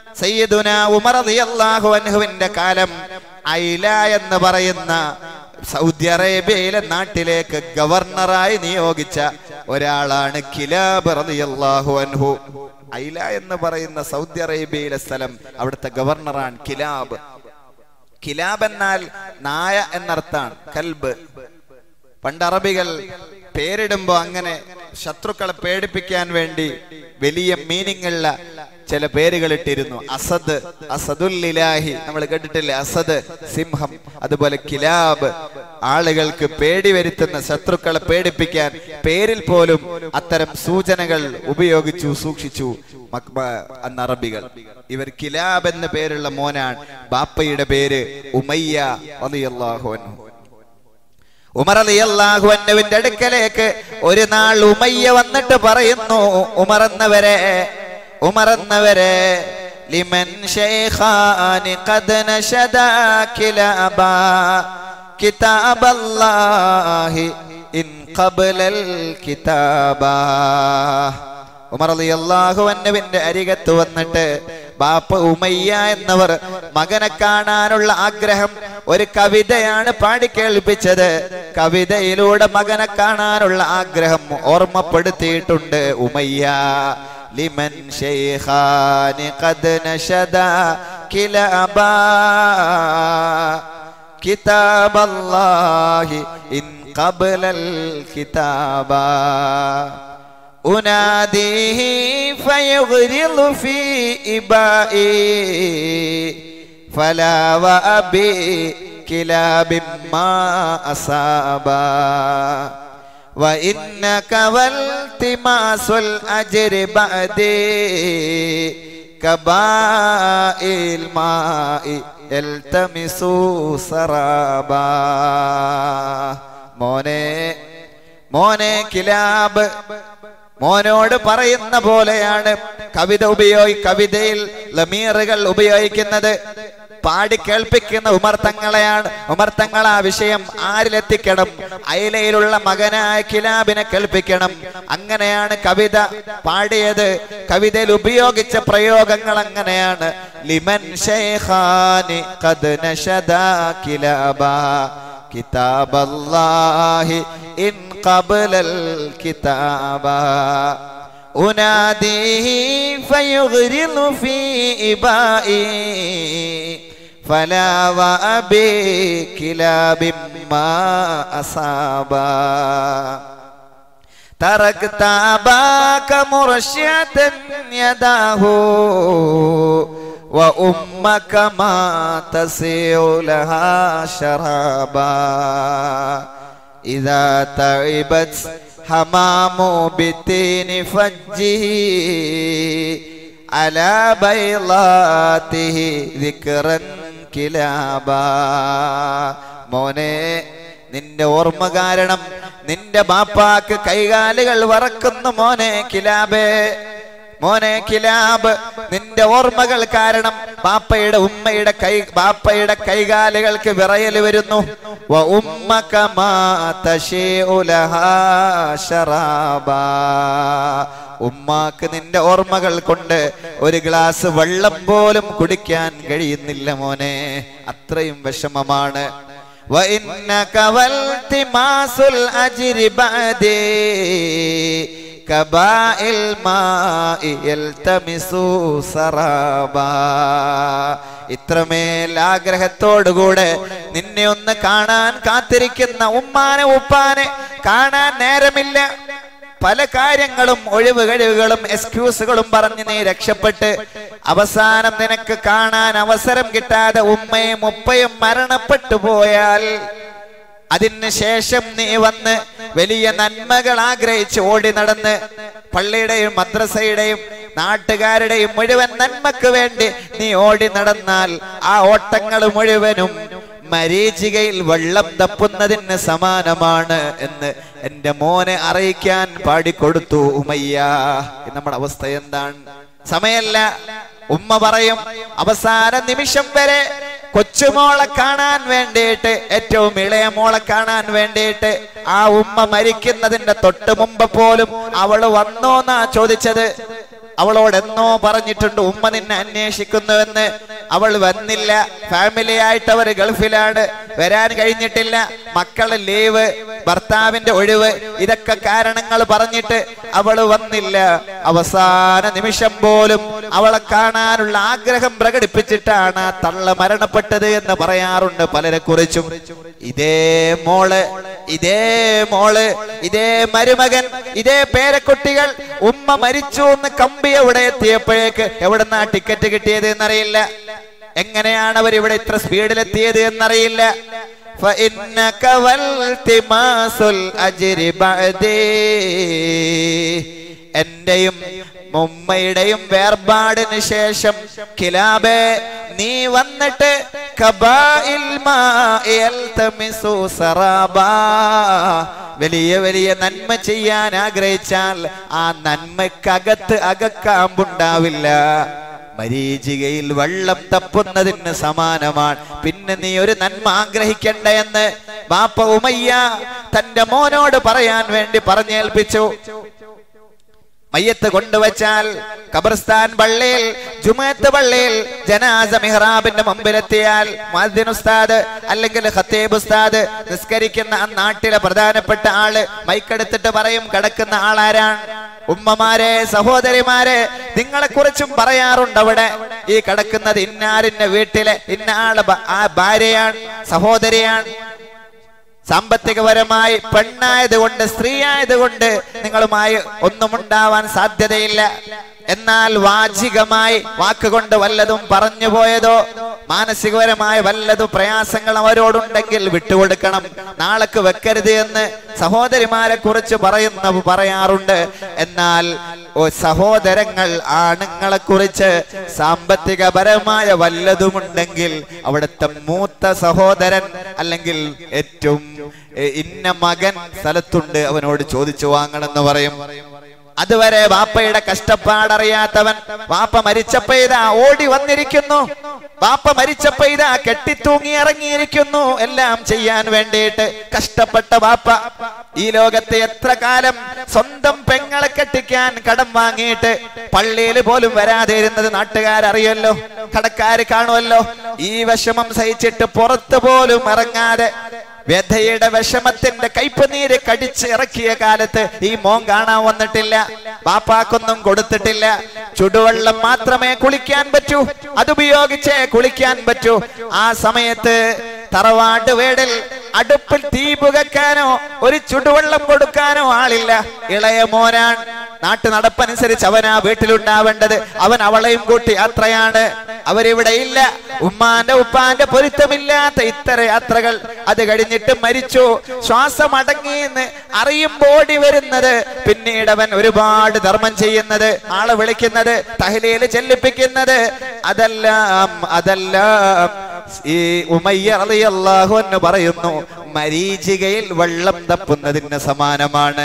സയ്യിദുന ഉമർ റളിയല്ലാഹു അൻഹുവിന്റെ കാലം ഐല എന്ന് പറയുന്ന സൗദി അറേബ്യയിലെ നാട്ടിലേക്ക് ഗവർണറായി നിയോഗിച്ച ഒരാളാണ് കിലാബ് റളിയല്ലാഹു അൻഹു ഐല എന്ന് പറയുന്ന സൗദി അറേബ്യയിലെ സ്ഥലം അവിടുത്തെ ഗവർണറാണ് കിലാബ് കിലാബ് എന്നാൽ നായ എന്നർത്ഥാണ് കൽബ് പണ്ട് അറബികൾ പേരിടുമ്പോ അങ്ങനെ ശത്രുക്കളെ പേടിപ്പിക്കാൻ വേണ്ടി വലിയ മീനിങ് ഉള്ള ചില പേരുകൾ ഇട്ടിരുന്നു അസദ് അസദുല്ലിലാഹി നമ്മൾ കേട്ടിട്ടില്ലേ അസദ് സിംഹം അതുപോലെ കിലാബ് ആളുകൾക്ക് പേടി വരുത്തുന്ന ശത്രുക്കളെ പേടിപ്പിക്കാൻ പേരിൽ പോലും അത്തരം സൂചനകൾ ഉപയോഗിച്ചു സൂക്ഷിച്ചു മക്ബ അന്ന് അറബികൾ ഇവർ കിലാബ് എന്ന പേരുള്ള മോനാണ് ബാപ്പയുടെ പേര് ഉമയ്യ റളിയല്ലാഹു അൻഹു ഉമർ അലിയല്ലാഹു അന്നുവിന്റെ അടുക്കലേക്ക് ഒരു നാൾ ഉമയ്യ വന്നിട്ട് പറയുന്നു ഉമർ എന്നവരെ ഉമർ എന്നവരെ ലിമൻ ശൈഖാനി ഖദ് നശദാ കിലാബാ കിതാബല്ലാഹി ഇൻ ഖബ്ലൽ കിതാബാ ഉമർ അലിയല്ലാഹു അന്നുവിന്റെ അരികത്ത് വന്നിട്ട് ബാപ്പ ഉമയ്യ എന്നവർ മകനെ കാണാനുള്ള ആഗ്രഹം ഒരു കവിതയാണ് പാടിക്കേൾപ്പിച്ചത് കവിതയിലൂടെ മകനെ കാണാനുള്ള ആഗ്രഹം ഓർമ്മപ്പെടുത്തിയിട്ടുണ്ട് ഉമയ്യ ലിമൻ ശൈഖാനി ഖദ് നശദാ കിലബാ കിതാബല്ലാഹി ഇൻ ഖബ്ലൽ കിതാബാ أناديه فيغرض في إبائي فلا وأبي كلاب ما أصابا وإنك والتماس الأجر بعدي كباء الماء يلتمس سرابا മോനെ മോനെ കിലാബ് മോനോട് പറയുന്ന പോലെയാണ് കവിത ഉപയോഗി കവിതയിൽ ലമീറുകൾ ഉപയോഗിക്കുന്നത് പാടി കേൾപ്പിക്കുന്ന ഉമർത്തങ്ങളെയാണ് ഉമർത്തങ്ങൾ ആ വിഷയം ആരിലെത്തിക്കണം അയിലയിലുള്ള മകനായ കിലാബിനെ കേൾപ്പിക്കണം അങ്ങനെയാണ് കവിത പാടിയത് കവിതയിൽ ഉപയോഗിച്ച പ്രയോഗങ്ങൾ അങ്ങനെയാണ് ലിമൻ ശൈഖാനി ഖദ് നശദാ കിലാബാ كتاب الله إن قبل الكتاب أناديه فيغرل في إبائي فلا وأبي كلاب ما أصابا تركت أباك مرشعة يداه وأمك ما تسيع لها شرابا إذا تعبت حمام بالتين فجه على بيضاته ذكرا كلابا മോനെ നിന്റെ ഓർമ്മ കാരണം നിന്റെ ബാപ്പാക്ക് കൈകാലുകൾ വറക്കുന്നു മോനെ കിലാബേ മോനെ കിലാബ് നിന്റെ ഓർമ്മകൾ കാരണം ബാപ്പയുടെ ഉമ്മയുടെ കൈ ബാപ്പയുടെ കൈകാലുകൾക്ക് വിറയൽ വരുന്നു വ ഉമ്മക മാ തശീഉ ലഹാ ശറാബാ. ഉമ്മാക്ക് നിന്റെ ഓർമ്മകൾ കൊണ്ട് ഒരു ഗ്ലാസ് വെള്ളം പോലും കുടിക്കാൻ കഴിയുന്നില്ല മോനെ അത്രയും വിഷമമാണ് وإنك والتماس الأجر بعدي كباء الماء يلتمس سرابا ഇത്രമേൽ ആഗ്രഹത്തോടുകൂടെ നിന്നെ ഒന്ന് കാണാൻ കാത്തിരിക്കുന്ന ഉമ്മാനെ ഉപ്പാനെ കാണാൻ നേരമില്ല പല കാര്യങ്ങളും ഒഴിവ് കഴിവുകളും എക്സ്ക്യൂസുകളും പറഞ്ഞ് നീ രക്ഷപ്പെട്ട് അവസാനം നിനക്ക് കാണാൻ അവസരം കിട്ടാതെ ഉമ്മയും ഉപ്പയും മരണപ്പെട്ടു പോയാൽ അതിന് ശേഷം നീ വന്ന് വലിയ നന്മകൾ ആഗ്രഹിച്ച് ഓടി നടന്ന് പള്ളിയുടെയും മദ്രസയുടെയും നാട്ടുകാരുടെയും മുഴുവൻ നന്മക്ക് വേണ്ടി നീ ഓടി നടന്നാൽ ആ ഓട്ടങ്ങൾ മുഴുവനും മരീചികയിൽ വെള്ളം തപ്പുന്നതിന് സമാനമാണ് എന്ന് എന്റെ മോനെ അറിയിക്കാൻ പാടിക്കൊടുത്തു ഉമയ്യ ഇത് നമ്മുടെ അവസ്ഥ എന്താണ് സമയല്ല ഉമ്മ പറയും അവസാന നിമിഷം വരെ കൊച്ചുമോളെ കാണാൻ വേണ്ടിയിട്ട് ഏറ്റവും ഇളയ മോളെ കാണാൻ വേണ്ടിയിട്ട് ആ ഉമ്മ മരിക്കുന്നതിന്റെ തൊട്ട് മുമ്പ് പോലും അവള് വന്നോന്നാ ചോദിച്ചത് അവളോട് എന്നോ പറഞ്ഞിട്ടുണ്ട് ഉമ്മ നിന്നെ അന്വേഷിക്കുന്നുവെന്ന് അവൾ വന്നില്ല ഫാമിലി ആയിട്ട് അവർ ഗൾഫിലാണ് വരാൻ കഴിഞ്ഞിട്ടില്ല മക്കളെ ലീവ് ഭർത്താവിന്റെ ഒഴിവ് ഇതൊക്കെ കാരണങ്ങൾ പറഞ്ഞിട്ട് അവൾ വന്നില്ല അവസാന നിമിഷം പോലും അവളെ കാണാനുള്ള ആഗ്രഹം പ്രകടിപ്പിച്ചിട്ടാണ് ആ തള്ള മരണപ്പെട്ടത് എന്ന് പറയാറുണ്ട് പലരെ കുറിച്ചും ഇതേ മോള് ഇതേ മോള് ഇതേ മരുമകൻ ഇതേ പേരക്കുട്ടികൾ ഉമ്മ മരിച്ചു എന്ന് കമ്പി എവിടെ എത്തിയപ്പോഴേക്ക് എവിടുന്നാ ടിക്കറ്റ് കിട്ടിയത് എന്നറിയില്ല എങ്ങനെയാണ് അവർ ഇവിടെ ഇത്ര സ്പീഡിലെത്തിയത് എന്നറിയില്ല فإنك والتماس الأجر بعدي എന്റെയും മുമ്മയുടെയും വേർപാടിന് ശേഷം കിലാബെ നീ വന്നിട്ട് കബായിൽ മാഇ യൽതമിസു സറാബാ. വലിയ വലിയ നന്മ ചെയ്യാൻ ആഗ്രഹിച്ചാൽ ആ നന്മക്കകത്ത് അകക്കാമ്പുണ്ടാവില്ല മരീചികയിൽ വെള്ളം തപ്പുന്നതിന് സമാനമാണ് പിന്നെ നീ ഒരു നന്മ ആഗ്രഹിക്കണ്ട എന്ന് ബാപ്പ ഉമയ്യ തന്റെ മോനോട് പറയാൻ വേണ്ടി പറഞ്ഞേൽപ്പിച്ചു മയ്യത്ത് കൊണ്ടുവച്ചാൽ ഖബർസ്ഥാൻ പള്ളിയിൽ ജുമത്ത് പള്ളിയിൽ ജനാസ മിഹ്റാബിന്റെ മുമ്പിലെത്തിയാൽ മുഅദ്ദിൻ ഉസ്താദ് അല്ലെങ്കിൽ ഖത്തീബ് ഉസ്താദ് നിസ്കരിക്കുന്ന ആ നാട്ടിലെ പ്രധാനപ്പെട്ട ആള് മൈക്കെടുത്തിട്ട് പറയും കിടക്കുന്ന ആളാരാണ് ഉമ്മമാരെ സഹോദരിമാരെ നിങ്ങളെ കുറിച്ചും പറയാറുണ്ട് അവിടെ ഈ കിടക്കുന്നത് ഇന്നാരിന്റെ വീട്ടിലെ ഇന്ന ആള് ഭ- ആ ഭാര്യയാണ് സഹോദരിയാണ് സാമ്പത്തികപരമായി പെണ്ണായതുകൊണ്ട് സ്ത്രീ ആയതുകൊണ്ട് നിങ്ങളുമായി ഒന്നും ഉണ്ടാവാൻ സാധ്യതയില്ല എന്നാൽ വാചികമായി വാക്കുകൊണ്ട് വല്ലതും പറഞ്ഞു പോയതോ മാനസികപരമായ വല്ലതും പ്രയാസങ്ങൾ അവരോടുണ്ടെങ്കിൽ വിട്ടുകൊടുക്കണം നാളേക്ക് വെക്കരുത് എന്ന് സഹോദരിമാരെ കുറിച്ച് പറയുന്ന പറയാറുണ്ട് എന്നാൽ ഓ സഹോദരങ്ങൾ ആണുങ്ങളെ കുറിച്ച് സാമ്പത്തികപരമായ വല്ലതുമുണ്ടെങ്കിൽ അവിടുത്തെ മൂത്ത സഹോദരൻ അല്ലെങ്കിൽ ഏറ്റവും എ, ഇന്ന മകൻ സ്ഥലത്തുണ്ട് അവനോട് ചോദിച്ചു വാങ്ങണമെന്ന് പറയും അതുവരെ വാപ്പയുടെ കഷ്ടപ്പാടറിയാത്തവൻ വാപ്പ മരിച്ചപ്പോ ഇതാ ഓടി വന്നിരിക്കുന്നു വാപ്പ മരിച്ചപ്പോ ഇതാ കെട്ടിത്തൂങ്ങി ഇറങ്ങിയിരിക്കുന്നു എല്ലാം ചെയ്യാൻ വേണ്ടിയിട്ട് കഷ്ടപ്പെട്ട വാപ്പ ഈ ലോകത്ത് എത്ര കാലം സ്വന്തം പെങ്ങളെ കെട്ടിക്കാൻ കടം വാങ്ങിയിട്ട് പള്ളിയിൽ പോലും വരാതെ ഇരുന്നത് നാട്ടുകാരറിയല്ലോ കടക്കാര് കാണുമല്ലോ ഈ വിഷമം സഹിച്ചിട്ട് പുറത്തു പോലും ഇറങ്ങാതെ വ്യഥയുടെ വിഷമത്തിന്റെ കയ്പുനീര് കടിച്ച് ഇറക്കിയ കാലത്ത് ഈ മോൻ കാണാൻ വന്നിട്ടില്ല പാപ്പാക്കൊന്നും കൊടുത്തിട്ടില്ല ചുടുവെള്ളം മാത്രമേ കുളിക്കാൻ പറ്റൂ അതുപയോഗിച്ചേ കുളിക്കാൻ പറ്റൂ ആ സമയത്ത് തറവാട് വീടിൽ അടുപ്പിൽ തീ പുകക്കാനോ ഒരു ചുടുവെള്ളം കൊടുക്കാനോ ആളില്ല ഇളയ മോനാൻ നാട്ടു നടപ്പനുസരിച്ച് അവനാ വീട്ടിലുണ്ടാവേണ്ടത് അവൻ അവളെയും കൂട്ടി യാത്രയാണ് അവരിവിടെ ഇല്ല ഉമ്മാന്റെ ഉപ്പാന്റെ പൊരുത്തമില്ലാത്ത ഇത്തര യാത്രകൾ അത് കഴിഞ്ഞിട്ട് മരിച്ചു ശ്വാസം അടങ്ങിയെന്ന് അറിയുമ്പോടി വരുന്നത് പിന്നീട് അവൻ ഒരുപാട് ധർമ്മം ചെയ്യുന്നത് ആളെ വിളിക്കുന്നത് തഹലയിൽ ചെല്ലിപ്പിക്കുന്നത് അതെല്ലാം അതെല്ലാം ഈ ഉമയ്യ റളിയല്ലാഹു എന്ന് പറയുന്നു മരീചികയിൽ വെള്ളം തപ്പുന്നതിന് സമാനമാണ്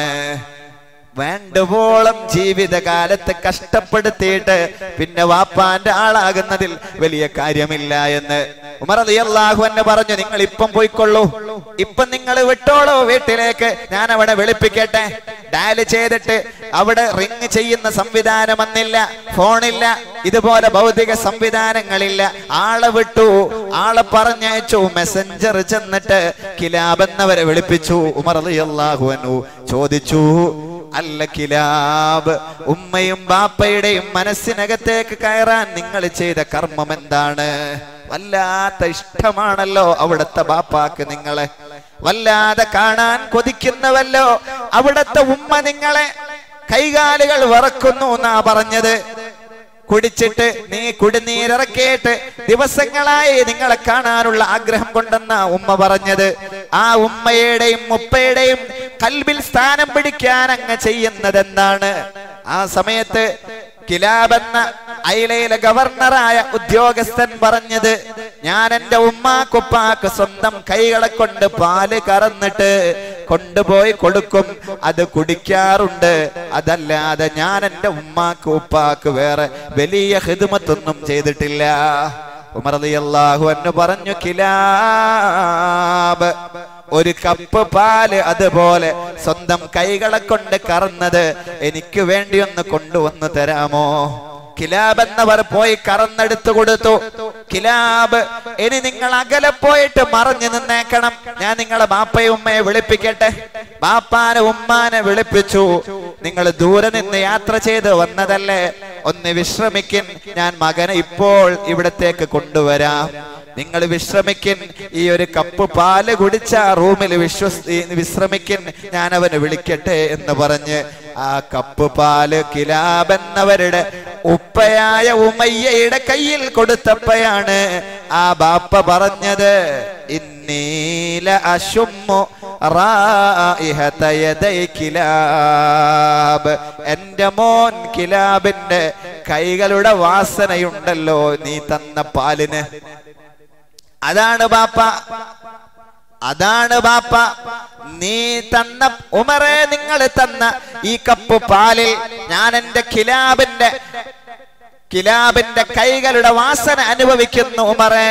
വേണ്ടുവോളം ജീവിതകാലത്ത് കഷ്ടപ്പെടുത്തിയിട്ട് പിന്നെ വാപ്പാന്റെ ആളാകുന്നതിൽ വലിയ കാര്യമില്ല എന്ന് ഉമർ അള്ളാഹു എന്നെ പറഞ്ഞു നിങ്ങൾ ഇപ്പം പോയിക്കൊള്ളൂ ഇപ്പം നിങ്ങൾ വിട്ടോളൂ വീട്ടിലേക്ക് ഞാൻ അവിടെ വിളിപ്പിക്കട്ടെ ഡയൽ ചെയ്തിട്ട് അവിടെ റിങ് ചെയ്യുന്ന സംവിധാനം വന്നില്ല ഫോണില്ല ഇതുപോലെ ഭൗതിക സംവിധാനങ്ങളില്ല ആളെ വിട്ടു ആളെ പറഞ്ഞയച്ചു മെസ്സഞ്ചർ ചെന്നിട്ട് കിലാബ് എന്നവരെ വിളിപ്പിച്ചു ഉമർ അള്ളാഹു അനു ചോദിച്ചു അല്ല കിലാബ് ഉമ്മയും ബാപ്പയുടെയും മനസ്സിനകത്തേക്ക് കയറാൻ നിങ്ങൾ ചെയ്ത കർമ്മം എന്താണ് വല്ലാത്ത ഇഷ്ടമാണല്ലോ അവിടുത്തെ ബാപ്പാക്ക് നിങ്ങളെ വല്ലാതെ കാണാൻ കൊതിക്കുന്നവല്ലോ അവിടുത്തെ ഉമ്മ നിങ്ങളെ കൈകാലുകൾ വറക്കുന്നു എന്നാ പറഞ്ഞത് കുടിച്ചിട്ട് നീ കുടിനീരിറക്കിയിട്ട് ദിവസങ്ങളായി നിങ്ങളെ കാണാനുള്ള ആഗ്രഹം കൊണ്ടെന്ന ഉമ്മ പറഞ്ഞത് ആ ഉമ്മയുടെയും ഉപ്പയുടെയും കൽബിൽ സ്ഥാനം പിടിക്കാൻ അങ്ങ് ചെയ്യുന്നത് എന്താണ് ആ സമയത്ത് കിലാബെന്ന ഐലയിലെ ഗവർണറായ ഉദ്യോഗസ്ഥൻ പറഞ്ഞത് ഞാൻ എന്റെ ഉമ്മാക്കുപ്പാക്ക് സ്വന്തം കൈകളെ കൊണ്ട് പാല് കറന്നിട്ട് കൊണ്ടുപോയി കൊടുക്കും അത് കുടിക്കാറുണ്ട് അതല്ലാതെ ഞാൻ എന്റെ ഉമ്മാക്ക് ഉപ്പാക്ക് വേറെ വലിയ ഹിദ്മത്തൊന്നും ചെയ്തിട്ടില്ല ഉമർ റളിയല്ലാഹു അൻഹു പറഞ്ഞു കിലാബ് ഒരു കപ്പ് പാല് അതുപോലെ സ്വന്തം കൈകളെ കൊണ്ട് കറന്നത് എനിക്ക് വേണ്ടി ഒന്ന് കൊണ്ടുവന്ന് തരാമോ കിലാബ് എന്നവർ പോയി കറന്നെടുത്തു കൊടുത്തു കിലാബ് ഇനി നിങ്ങൾ അകലെ പോയിട്ട് മറഞ്ഞു നിന്നേക്കണം ഞാൻ നിങ്ങളെ ബാപ്പയും ഉമ്മയെ വിളിപ്പിക്കട്ടെ ബാപ്പാനെ ഉമ്മാനെ വിളിപ്പിച്ചു നിങ്ങൾ ദൂരെ നിന്ന് യാത്ര ചെയ്ത് വന്നതല്ലേ ഒന്ന് വിശ്രമിക്കിൻ ഞാൻ മകനെ ഇപ്പോൾ ഇവിടത്തേക്ക് കൊണ്ടുവരാം നിങ്ങൾ വിശ്രമിക്കിൻ ഈ ഒരു കപ്പ് പാല് കുടിച്ച ആ റൂമിൽ വിശ്വസ് വിശ്രമിക്കിൻ ഞാൻ അവന് വിളിക്കട്ടെ എന്ന് പറഞ്ഞ് ആ കപ്പ് പാല് കിലാബ് എന്നവരുടെ ഉപ്പയായ ഉമയ്യയുടെ കയ്യിൽ കൊടുത്തപ്പോഴാണ് ആ ബാപ്പ പറഞ്ഞത് ഇന്നീല അശുമ്മു റായിഹത യദൈ കിലാബ് എന്റെ മോൻ കിലാബിന്റെ കൈകളുടെ വാസനയുണ്ടല്ലോ നീ തന്ന പാലിന് അതാണ് ബാപ്പ അതാണ് ബാപ്പ നീ തന്ന ഉമറെ നിങ്ങൾ തന്ന ഈ കപ്പ് പാലിൽ ഞാൻ എന്റെ കിലാബിന്റെ കിലാബിന്റെ കൈകളുടെ വാസന അനുഭവിക്കുന്നു ഉമറേ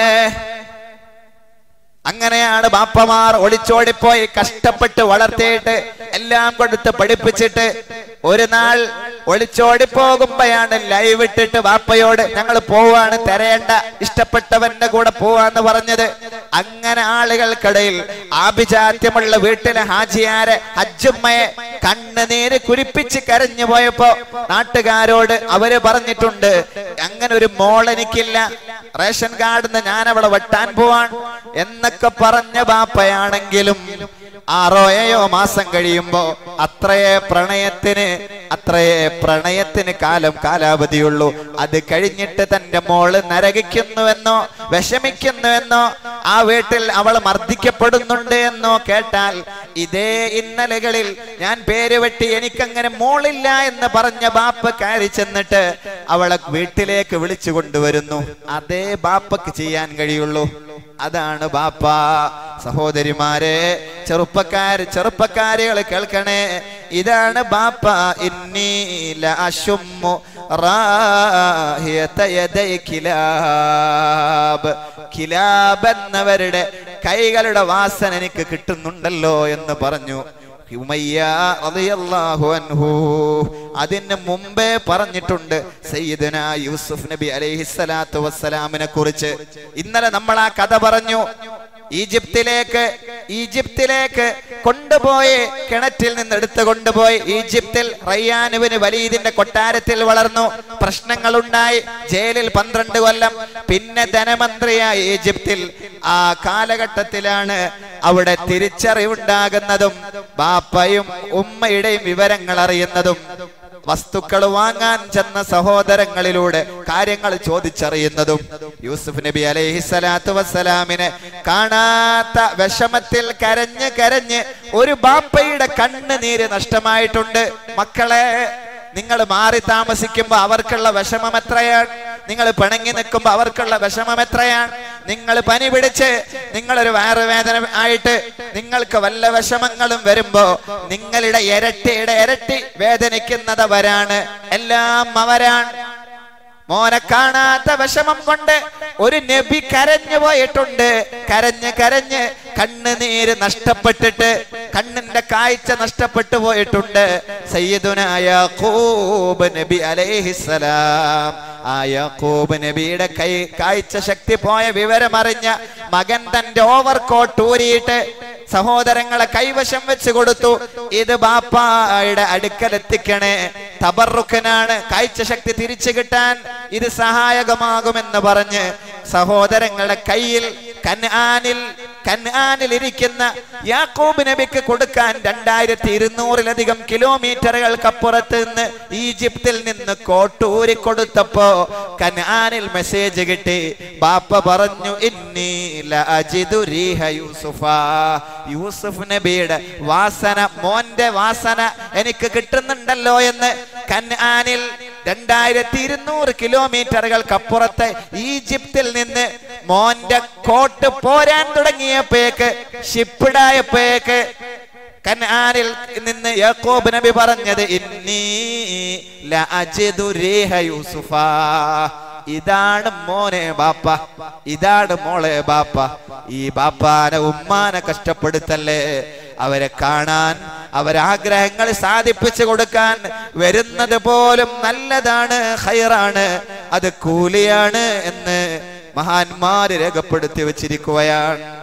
അങ്ങനെയാണ് ബാപ്പമാർ ഒളിച്ചോടിപ്പോയി കഷ്ടപ്പെട്ട് വളർത്തിയിട്ട് എല്ലാം കൊടുത്ത് പഠിപ്പിച്ചിട്ട് ഒരു നാൾ ഒളിച്ചോടി പോകുമ്പോഴാണ് ലൈവ് ഇട്ടിട്ട് ബാപ്പയോട് ഞങ്ങൾ പോവാണ് തരേണ്ട ഇഷ്ടപ്പെട്ടവന്റെ കൂടെ പോവാന്ന് പറഞ്ഞത് അങ്ങനെ ആളുകൾക്കിടയിൽ ആഭിജാത്യമുള്ള വീട്ടിലെ ഹാജിയാരെ ഹജ്ജുമ്മയെ കണ്ണുനീര് കുരിപ്പിച്ച് കരഞ്ഞു പോയപ്പോ നാട്ടുകാരോട് അവര് പറഞ്ഞിട്ടുണ്ട് അങ്ങനെ ഒരു മോൾ എനിക്കില്ല റേഷൻ കാർഡിൽ നിന്ന് ഞാൻ അവളെ വെട്ടാൻ പോവാൻ എന്നൊക്കെ പറഞ്ഞ ബാപ്പയാണെങ്കിലും ആറോ ഏഴോ മാസം കഴിയുമ്പോ അത്രയേ പ്രണയത്തിന് അത്രയേ പ്രണയത്തിന് കാലം കാലാവധിയുള്ളൂ അത് കഴിഞ്ഞിട്ട് തന്റെ മോള് നരകിക്കുന്നുവെന്നോ വിഷമിക്കുന്നുവെന്നോ ആ വീട്ടിൽ അവൾ മർദ്ദിക്കപ്പെടുന്നുണ്ട് എന്നോ കേട്ടാൽ ഇതേ ഇന്നലകളിൽ ഞാൻ പേര് വെട്ടി എനിക്കങ്ങനെ മോളില്ല എന്ന് പറഞ്ഞ ബാപ്പ കയറി ചെന്നിട്ട് അവളെ വീട്ടിലേക്ക് വിളിച്ചു കൊണ്ടുവരുന്നു അതേ ബാപ്പക്ക് ചെയ്യാൻ കഴിയുള്ളൂ അതാണ് ബാപ്പ സഹോദരിമാരെ ചെറുപ്പക്കാര് ചെറുപ്പക്കാരികൾ കേൾക്കണേ ഇതാണ് ബാപ്പ ഇന്നീല അശുമ്മു റാഹിയത യദൈ കിലാബ് കിലാബ് എന്നവരുടെ കൈകളുടെ വാസന എനിക്ക് കിട്ടുന്നുണ്ടല്ലോ എന്ന് പറഞ്ഞു ഉമയ്യ റളിയല്ലാഹു അൻഹു അതിന് മുമ്പേ പറഞ്ഞിട്ടുണ്ട് സയ്യിദന യൂസുഫ് നബി അലൈഹിസ്സലാത്തു വസ്സലാമിനെ കുറിച്ച് ഇന്നലെ നമ്മൾ ആ കഥ പറഞ്ഞു ഈജിപ്തിലേക്ക് ഈജിപ്തിലേക്ക് കൊണ്ടുപോയി കിണറ്റിൽ നിന്ന് എടുത്തു കൊണ്ടുപോയി ഈജിപ്തിൽ റയ്യാനുവിന് വലീദിന്റെ കൊട്ടാരത്തിൽ വളർന്നു പ്രശ്നങ്ങളുണ്ടായി ജയിലിൽ പന്ത്രണ്ട് കൊല്ലം പിന്നെ ധനമന്ത്രിയായി ഈജിപ്തിൽ ആ കാലഘട്ടത്തിലാണ് അവിടെ തിരിച്ചറിവുണ്ടാകുന്നതും ബാപ്പയും ഉമ്മയുടെയും വിവരങ്ങൾ അറിയുന്നതും വസ്തുക്കൾ വാങ്ങാൻ ചെന്ന സഹോദരങ്ങളിലൂടെ കാര്യങ്ങൾ ചോദിച്ചറിയുന്നതും യൂസുഫ് നബി അലൈഹി സ്വലാത്തു വസ്സലാമിനെ കാണാത്ത വിഷമത്തിൽ കരഞ്ഞ് കരഞ്ഞ് ഒരു ബാപ്പയുടെ കണ്ണുനീര് നഷ്ടമായിട്ടുണ്ട് മക്കളെ നിങ്ങൾ മാറി താമസിക്കുമ്പോൾ അവർക്കുള്ള വിഷമം എത്രയാണ് നിങ്ങൾ പിണങ്ങി നിൽക്കുമ്പോൾ അവർക്കുള്ള വിഷമം എത്രയാണ് നിങ്ങൾ പനി പിടിച്ച് നിങ്ങളൊരു വയറുവേദന ആയിട്ട് നിങ്ങൾക്ക് വല്ല വിഷമങ്ങളും വരുമ്പോ നിങ്ങളുടെ ഇരട്ടിയുടെ ഇരട്ടി വേദനിക്കുന്നതവരാണ് എല്ലാം അവരാണ് മോനെ കാണാത്ത വിഷമം കൊണ്ട് ഒരു നബി കരഞ്ഞു പോയിട്ടുണ്ട് കരഞ്ഞ് കരഞ്ഞ് കണ്ണുനീര് നഷ്ടപ്പെട്ടിട്ട് കണ്ണിന്റെ കാഴ്ച നഷ്ടപ്പെട്ടു പോയിട്ടുണ്ട് സയ്യിദുനായ യാക്കൂബ് നബി അലൈഹിസ്സലാം ആ യാക്കൂബ് നബിയുടെ കൈ കാഴ്ച ശക്തി പോയ വിവരമറിഞ്ഞ മകൻ തന്റെ ഓവർ കോട്ട് ഊരിയിട്ട് സഹോദരങ്ങളെ കൈവശം വെച്ച് കൊടുത്തു ഇത് ബാപ്പായുടെ അടുക്കലെത്തിക്കണേ തബറുക്കനാണ് കാഴ്ച ശക്തി തിരിച്ചു കിട്ടാൻ ഇത് സഹായകമാകുമെന്ന് പറഞ്ഞ് സഹോദരങ്ങളുടെ കയ്യിൽ കൻആനിൽ കൻആനിൽ ഇരിക്കുന്ന യാക്കൂബ് നബിക്ക് കൊടുക്കാൻ രണ്ടായിരത്തി ഇരുന്നൂറിലധികം കിലോമീറ്ററുകൾക്കപ്പുറത്ത് നിന്ന് ഈജിപ്തിൽ നിന്ന് കോട്ടൂരി കൊടുത്തപ്പോ കൻആനിൽ മെസ്സേജ് കിട്ടി ബാപ്പ പറഞ്ഞു ഇന്നീല അജിദു റീഹ യൂസുഫ യൂസുഫ് നബിയുടെ വാസന മോന്റെ വാസന എനിക്ക് കിട്ടുന്നുണ്ടല്ലോ എന്ന് കൻആനിൽ രണ്ടായിരത്തി ഇരുന്നൂറ് കിലോമീറ്ററുകൾക്കപ്പുറത്ത് ഈജിപ്തിൽ നിന്ന് മോന്റെ കോട്ട് പോരാൻ തുടങ്ങിയപ്പോഴേക്ക് ഷിപ്പിടായപ്പോഴേക്ക് കനാനിൽ നിന്ന് യാക്കോബ് നബി പറഞ്ഞത് ഇന്നീ ലഅജിദു റീഹ യൂസുഫ ഇതാണ് മോനെ ബാപ്പ ഇതാണ് മോളെ ബാപ്പ ഈ ബാപ്പാനെ ഉമ്മാനെ കഷ്ടപ്പെടുത്തല്ലേ അവരെ കാണാൻ അവരാഗ്രഹങ്ങൾ സാധിപ്പിച്ചു കൊടുക്കാൻ വരുന്നത് പോലും നല്ലതാണ് ഹൈറാണ് അത് കൂലിയാണ് എന്ന് മഹാന്മാര് രേഖപ്പെടുത്തി വച്ചിരിക്കുകയാണ്